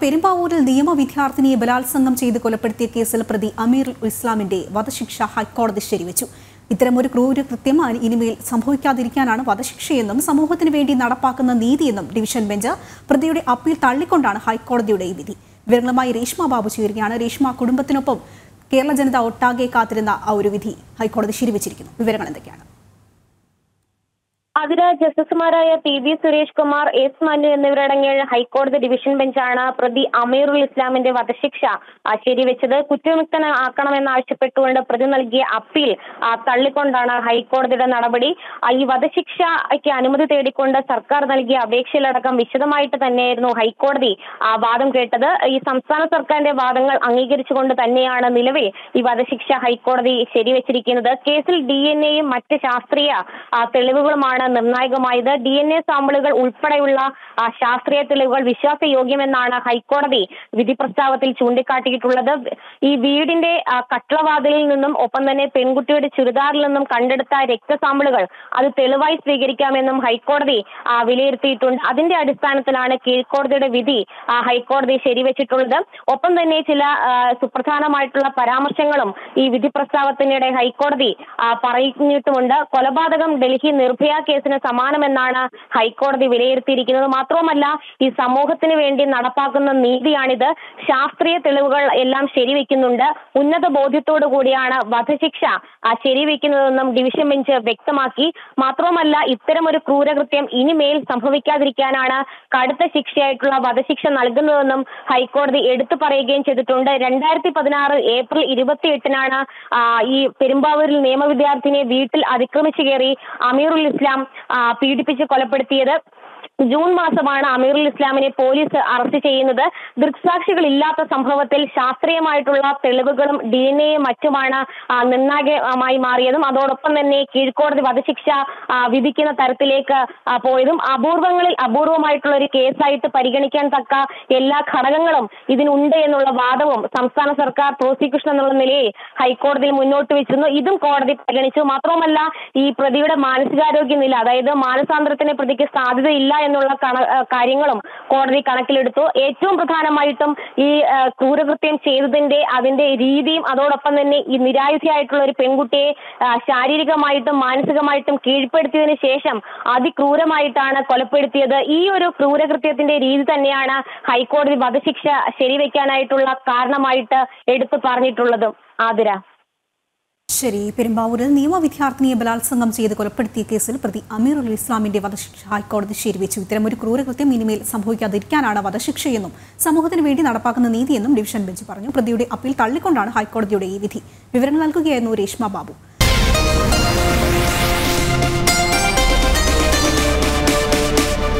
പെരുമ്പാവൂരിൽ നിയമ വിദ്യാർത്ഥിനിയെ ബലാത്സംഗം ചെയ്ത് കൊലപ്പെടുത്തിയ കേസിൽ പ്രതി അമീർ ഇസ്ലാമിന്റെ വധശിക്ഷ ഹൈക്കോടതി ശരിവച്ചു ഇത്തരമൊരു ക്രൂരകൃത്യം ഇനിമേൽ സംഭവിക്കാതിരിക്കാനാണ് വധശിക്ഷയെന്നും സമൂഹത്തിന് വേണ്ടി നടപ്പാക്കുന്ന നീതിയെന്നും ഡിവിഷൻ ബെഞ്ച് പ്രതിയുടെ അപ്പീൽ തള്ളിക്കൊണ്ടാണ് ഹൈക്കോടതിയുടെ ഈ വിധി വിവരങ്ങളുമായി രേഷ്മ ബാബു ചേരുകയാണ് രേഷ്മ കുടുംബത്തിനൊപ്പം കേരള ജനത ഒട്ടാകെ കാത്തിരുന്ന ആ ഒരു വിധി ഹൈക്കോടതി ശരിവച്ചിരിക്കുന്നു വിവരങ്ങൾ എന്തൊക്കെയാണ് അതിന് ജസ്റ്റിസുമാരായ P V Suresh Kumar S Manu എന്നിവരടങ്ങിയ ഹൈക്കോടതി ഡിവിഷൻ ബെഞ്ചാണ് പ്രതി അമീറുൽ ഇസ്ലാമിന്റെ വധശിക്ഷ ആ, ശരിവെച്ചത് കുറ്റമുക്തനാക്കണമെന്നാവശ്യപ്പെട്ടുകൊണ്ട് പ്രതി നൽകിയ അപ്പീൽ ആ, തള്ളിക്കൊണ്ടാണ് ഹൈക്കോടതിയുടെ നടപടി ആ, ഈ വധശിക്ഷയ്ക്ക് അനുമതി തേടിക്കൊണ്ട് സർക്കാർ നൽകിയ അപേക്ഷയിലടക്കം വിശദമായിട്ട് തന്നെയായിരുന്നു ഹൈക്കോടതി ആ, വാദം കേട്ടത് ഈ സംസ്ഥാന സർക്കാരിന്റെ വാദങ്ങൾ അംഗീകരിച്ചുകൊണ്ട് തന്നെയാണ് നിലവിൽ ഈ വധശിക്ഷ ഹൈക്കോടതി ശരിവെച്ചിരിക്കുന്നത് കേസിൽ ഡി എൻ എയും മറ്റ് ശാസ്ത്രീയ ആ, തെളിവുകളുമാണ് നിർണായകമായത് ഡി എൻ എ സാമ്പിളുകൾ ഉൾപ്പെടെയുള്ള ആ, ശാസ്ത്രീയ തെളിവുകൾ വിശ്വാസയോഗ്യമെന്നാണ് ഹൈക്കോടതി വിധി പ്രസ്താവത്തിൽ ചൂണ്ടിക്കാട്ടിയിട്ടുള്ളത് ഈ വീടിന്റെ ആ, കട്ടളവാതിലിൽ നിന്നും ഒപ്പം തന്നെ പെൺകുട്ടിയുടെ ചുരിദാറിൽ നിന്നും കണ്ടെടുത്ത രക്തസാമ്പിളുകൾ അത് തെളിവായി സ്വീകരിക്കാമെന്നും ഹൈക്കോടതി ആ, വിലയിരുത്തിയിട്ടുണ്ട് അതിന്റെ അടിസ്ഥാനത്തിലാണ് കീഴ്ക്കോടതിയുടെ വിധി ആ, ഹൈക്കോടതി ശരിവെച്ചിട്ടുള്ളത് ഒപ്പം തന്നെ ചില ആ, സുപ്രധാനമായിട്ടുള്ള പരാമർശങ്ങളും ഈ വിധി പ്രസ്താവത്തിനിടെ ഹൈക്കോടതി ആ, പറഞ്ഞിട്ടുമുണ്ട് കൊലപാതകം ഡൽഹി നിർഭയ കേസിന് സമാനമെന്നാണ് ഹൈക്കോടതി വിലയിരുത്തിയിരിക്കുന്നത് മാത്രവുമല്ല ഈ സമൂഹത്തിന് വേണ്ടി നടപ്പാക്കുന്ന നീതിയാണിത് ശാസ്ത്രീയ തെളിവുകൾ എല്ലാം ശരിവെക്കുന്നുണ്ട് ഉന്നത ബോധ്യത്തോടു കൂടിയാണ് വധശിക്ഷ ആ, ശരിവെക്കുന്നതെന്നും ഡിവിഷൻ ബെഞ്ച് വ്യക്തമാക്കി മാത്രവുമല്ല ഇത്തരം ഒരു ക്രൂരകൃത്യം ഇനിമേൽ സംഭവിക്കാതിരിക്കാനാണ് കടുത്ത ശിക്ഷയായിട്ടുള്ള വധശിക്ഷ നൽകുന്നതെന്നും ഹൈക്കോടതി എടുത്തു പറയുകയും ചെയ്തിട്ടുണ്ട് രണ്ടായിരത്തി പതിനാറ് ഏപ്രിൽ ഇരുപത്തിയെട്ടിനാണ് ആ, ഈ പെരുമ്പാവൂരിൽ നിയമ വിദ്യാർത്ഥിനിയെ വീട്ടിൽ അതിക്രമിച്ചു കയറി അമീറുൽ ഇസ്ലാം ആ, പീഡിപ്പിച്ച് കൊലപ്പെടുത്തിയത് ജൂൺ മാസമാണ് അമീറുൽ ഇസ്ലാമിനെ പോലീസ് അറസ്റ്റ് ചെയ്യുന്നത് ദൃക്സാക്ഷികൾ ഇല്ലാത്ത സംഭവത്തിൽ ശാസ്ത്രീയമായിട്ടുള്ള തെളിവുകളും ഡി എൻ എയും മറ്റുമാണ് ആ, നിർണായകമായി മാറിയതും അതോടൊപ്പം തന്നെ കീഴ്ക്കോടതി വധശിക്ഷ ആ, വിധിക്കുന്ന തരത്തിലേക്ക് ആ, പോയതും അപൂർവങ്ങളിൽ അപൂർവമായിട്ടുള്ള ഒരു കേസായിട്ട് പരിഗണിക്കാൻ തക്ക എല്ലാ ഘടകങ്ങളും ഇതിനുണ്ട് എന്നുള്ള വാദവും സംസ്ഥാന സർക്കാർ പ്രോസിക്യൂഷൻ എന്നുള്ള നിലയിൽ ഹൈക്കോടതിയിൽ മുന്നോട്ട് വെച്ചിരുന്നു ഇതും കോടതി പരിഗണിച്ചു മാത്രവുമല്ല ഈ പ്രതിയുടെ മാനസികാരോഗ്യ നില അതായത് മാനസാന്തരത്തിന് പ്രതിക്ക് സാധ്യതയില്ല എന്നുള്ള കണ- ആ, കാര്യങ്ങളും കോടതി കണക്കിലെടുത്തു ഏറ്റവും പ്രധാനമായിട്ടും ഈ ആ, ക്രൂരകൃത്യം ചെയ്തതിന്റെ അതിന്റെ രീതിയും അതോടൊപ്പം തന്നെ ഈ നിരായുധിയായിട്ടുള്ള ഒരു പെൺകുട്ടിയെ ആ, ശാരീരികമായിട്ടും മാനസികമായിട്ടും കീഴ്പ്പെടുത്തിയതിനു ശേഷം അതിക്രൂരമായിട്ടാണ് കൊലപ്പെടുത്തിയത് ഈ ഒരു ക്രൂരകൃത്യത്തിന്റെ രീതി തന്നെയാണ് ഹൈക്കോടതി വധശിക്ഷ ശരിവെക്കാനായിട്ടുള്ള കാരണമായിട്ട് എടുത്തു പറഞ്ഞിട്ടുള്ളതും ആതിര ശരി പെരുമ്പാവൂരിൽ നിയമ വിദ്യാർത്ഥിനിയെ ബലാത്സംഗം ചെയ്ത് കൊലപ്പെടുത്തിയ കേസിൽ പ്രതി അമീറുൽ ഇസ്ലാമിന്റെ വധശിക്ഷ ഹൈക്കോടതി ശരിവെച്ചു ഇത്തരമൊരു ക്രൂരകൃത്യം ഇനിമേൽ സംഭവിക്കാതിരിക്കാനാണ് വധശിക്ഷയെന്നും സമൂഹത്തിന് വേണ്ടി നടപ്പാക്കുന്ന നീതിയെന്നും ഡിവിഷൻ ബെഞ്ച് പറഞ്ഞു പ്രതിയുടെ അപ്പീൽ തള്ളിക്കൊണ്ടാണ് ഹൈക്കോടതിയുടെ ഈ വിധി വിവരങ്ങൾ നൽകുകയായിരുന്നു രേഷ്മ ബാബു